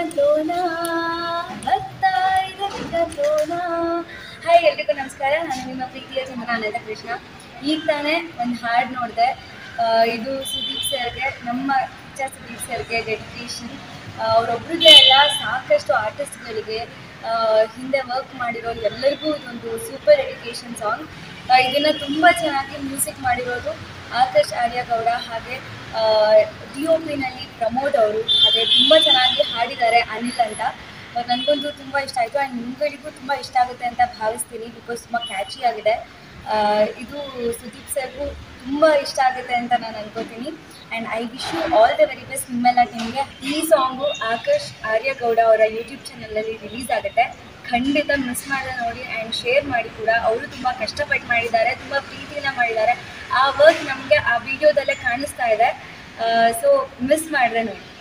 ತೋನ ಬರ್ತಾ ಇದೆ ತೋನ ಹಾಯ್ ಎಲ್ರಿಗೂ ನಮಸ್ಕಾರ ನಾನು ನಿಮ್ಮ ಪ್ರೀತಿಯ ಚಂದ್ರ ಅನಂತ ಕೃಷ್ಣ ಈಗ ತಾನೇ ಒಂದು ಹಾಡು ನೋಡಿದೆ ಇದು ಸುದೀಪ್ ಸರ್ಗೆ ನಮ್ಮ ಪಿಕ್ಚರ್ ಸುದೀಪ್ ಸರ್ಗೆ ಡೆಡಿಕೇಶನ್ ಅವರೊಬ್ಬರಿಗೆ ಎಲ್ಲ ಸಾಕಷ್ಟು ಆರ್ಟಿಸ್ಟ್ಗಳಿಗೆ ಹಿಂದೆ ವರ್ಕ್ ಮಾಡಿರೋ ಎಲ್ಲರಿಗೂ ಇದೊಂದು ಸೂಪರ್ ಡೆಡಿಕೇಶನ್ ಸಾಂಗ್ ಇದನ್ನು ತುಂಬ ಚೆನ್ನಾಗಿ ಮ್ಯೂಸಿಕ್ ಮಾಡಿರೋದು ಆಕಾಶ್ ಆರ್ಯಗೌಡ ಹಾಗೆ ಡಿ ಒ ಪಿನಲ್ಲಿ ಪ್ರಮೋದ್ ಅವರು ಹಾಗೆ ತುಂಬ ಚೆನ್ನಾಗಿ ಹಾಡಿದ್ದಾರೆ ಅನಿಲ್ ಅಂತ ನನಗಂತೂ ತುಂಬ ಇಷ್ಟ ಆಯಿತು ಆ್ಯಂಡ್ ನಿಮ್ಗಳಿಗೂ ತುಂಬ ಇಷ್ಟ ಆಗುತ್ತೆ ಅಂತ ಭಾವಿಸ್ತೀನಿ ಬಿಕಾಸ್ ತುಂಬ ಕ್ಯಾಚಿ ಆಗಿದೆ ಆ, ಇದು ಸುದೀಪ್ ಸರ್ಗೂ ತುಂಬ ಇಷ್ಟ ಆಗುತ್ತೆ ಅಂತ ನಾನು ಅನ್ಕೋತೀನಿ and I wish you all the very best ನಿಮ್ಮೆಲ್ಲ ಟೀಮ್ಗೆ ಈ ಸಾಂಗು ಆಕಾಶ್ ಆರ್ಯಗೌಡ ಅವರ ಯೂಟ್ಯೂಬ್ ಚಾನಲಲ್ಲಿ ರಿಲೀಸ್ ಆಗುತ್ತೆ ಖಂಡಿತ ಮಿಸ್ ಮಾಡದೆ ನೋಡಿ ಆ್ಯಂಡ್ ಶೇರ್ ಮಾಡಿ ಕೂಡ ಅವರು ತುಂಬ ಕಷ್ಟಪಟ್ಟು ಮಾಡಿದ್ದಾರೆ ತುಂಬ ಪ್ರೀತಿಯಿಂದ ಮಾಡಿದ್ದಾರೆ ಆ ವರ್ಕ್ ನಮಗೆ ಆ ವಿಡಿಯೋದಲ್ಲೇ ಕಾಣಿಸ್ತಾ ಇದೆ ಸೊ ಮಿಸ್ ಮಾಡಿದ್ರೆ ನೋಡಿ